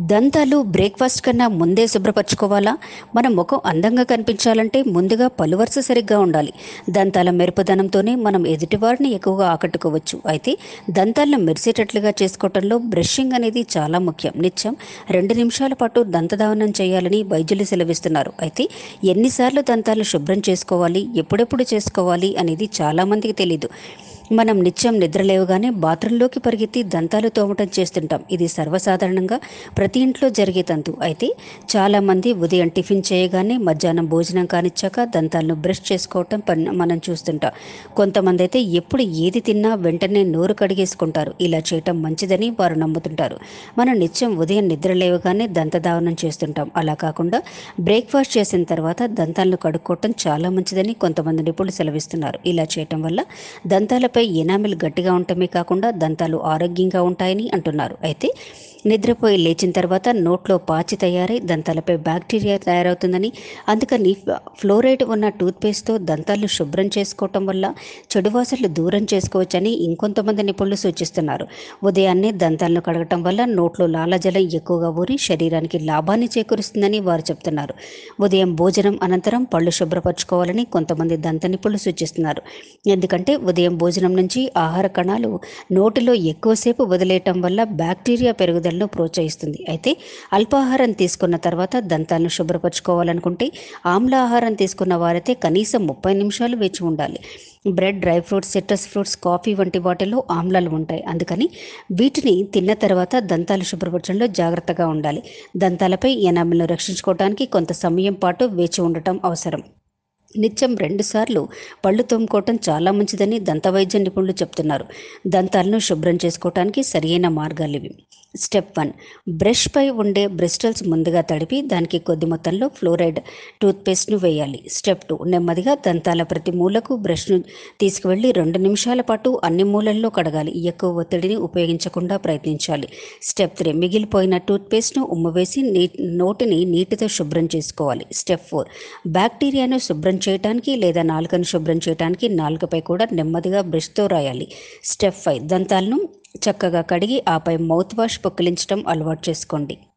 దంతాలు బ్రేక్ఫాస్ట్ కన్నా ముందే శుభ్రపరచుకోవాలా మన ముఖం అందంగా కనిపించాలంటే ముందుగా పలు వరుస సరిగ్గా ఉండాలి దంతాల మెరుపుదనంతోనే మనం ఎదుటివారిని ఎక్కువగా ఆకట్టుకోవచ్చు అయితే దంతాలను మెరిసేటట్లుగా చేసుకోవటంలో బ్రషింగ్ అనేది చాలా ముఖ్యం నిత్యం రెండు నిమిషాల పాటు దంతధావనం చేయాలని వైద్యులు సెలవిస్తున్నారు అయితే ఎన్నిసార్లు దంతాలను శుభ్రం చేసుకోవాలి ఎప్పుడెప్పుడు చేసుకోవాలి అనేది చాలామందికి తెలీదు మనం నిత్యం నిద్రలేవగానే బాత్రూంలోకి పరిగెత్తి దంతాలు తోమటం చేస్తుంటాం ఇది సర్వసాధారణంగా ప్రతి ఇంట్లో జరిగే తంతు అయితే చాలామంది ఉదయం టిఫిన్ చేయగానే మధ్యాహ్నం భోజనం కానిచ్చాక దంతాలను బ్రష్ చేసుకోవటం పన్- మనం చూస్తుంటాం కొంతమంది అయితే ఎప్పుడు ఏది తిన్నా వెంటనే నోరు కడిగేసుకుంటారు ఇలా చేయటం మంచిదని వారు నమ్ముతుంటారు మనం నిత్యం ఉదయం నిద్ర లేవగానే దంతధావనం చేస్తుంటాం అలా కాకుండా బ్రేక్ఫాస్ట్ చేసిన తర్వాత దంతాలను కడుక్కోవటం చాలా మంచిదని కొంతమంది నిపుణులు సెలవిస్తున్నారు ఇలా చేయటం వల్ల దంతాలపై ఎనామిల్ గట్టిగా ఉండటమే కాకుండా దంతాలు ఆరోగ్యంగా ఉంటాయని అంటున్నారు అయితే నిద్రపోయి లేచిన తర్వాత నోట్లో పాచి తయారై దంతాలపై బ్యాక్టీరియా తయారవుతుందని అందుకని ఫ్లోరైడ్ ఉన్న టూత్పేస్ట్తో దంతాలను శుభ్రం చేసుకోవటం వల్ల చెడు వాసనలు దూరం చేసుకోవచ్చని ఇంకొంతమంది నిపుణులు సూచిస్తున్నారు ఉదయాన్నే దంతాలను కడగటం వల్ల నోట్లో లాలజలం ఎక్కువగా ఊరి శరీరానికి లాభాన్ని చేకూరుస్తుందని వారు చెప్తున్నారు ఉదయం భోజనం అనంతరం పళ్ళు శుభ్రపరచుకోవాలని కొంతమంది దంత నిపుణులు సూచిస్తున్నారు ఎందుకంటే ఉదయం భోజనం నుంచి ఆహార కణాలు నోటిలో ఎక్కువసేపు వదిలేయటం వల్ల బ్యాక్టీరియా పెరుగుదలను ప్రోత్సహిస్తుంది అయితే అల్పాహారం తీసుకున్న తర్వాత దంతాలను శుభ్రపరచుకోవాలనుకుంటే ఆమ్ల ఆహారం తీసుకున్న వారైతే కనీసం ముప్పై నిమిషాలు వేచి ఉండాలి bread dry fruits citrus fruits coffee వంటి వాటిలో ఆమ్లాలు ఉంటాయి అందుకని వీటిని తిన్న తర్వాత దంతాలు శుభ్రపరచడంలో జాగ్రత్తగా ఉండాలి దంతాలపై ఎనామిల్ను రక్షించుకోవడానికి కొంత సమయం పాటు వేచి ఉండటం అవసరం నిత్యం రెండుసార్లు పళ్ళు తోముకోవటం చాలా మంచిదని దంతవైద్య నిపుణులు చెప్తున్నారు దంతాలను శుభ్రం చేసుకోవటానికి సరియైన మార్గాలు ఇవి స్టెప్ వన్ బ్రష్పై ఉండే బ్రిస్టల్స్ ముందుగా తడిపి దానికి కొద్ది మొత్తంలో ఫ్లోరైడ్ టూత్పేస్ట్ను వేయాలి స్టెప్ టూ నెమ్మదిగా దంతాల ప్రతి మూలకు బ్రష్ను తీసుకువెళ్ళి రెండు నిమిషాల పాటు అన్ని మూలల్లో కడగాలి ఎక్కువ ఒత్తిడిని ఉపయోగించకుండా ప్రయత్నించాలి స్టెప్ త్రీ మిగిలిపోయిన టూత్పేస్ట్ను ఉమ్మవేసి నీ నోటిని నీటితో శుభ్రం చేసుకోవాలి స్టెప్ ఫోర్ బ్యాక్టీరియాను శుభ్రం చేయడానికి లేదా నాలుకను శుభ్రం చేయడానికి నాలుకపై కూడా నెమ్మదిగా బ్రష్తో రాయాలి స్టెప్ ఫైవ్ దంతాలను చక్కగా కడిగి ఆపై మౌత్ వాష్ పొక్కిలించడం అలవాటు చేసుకోండి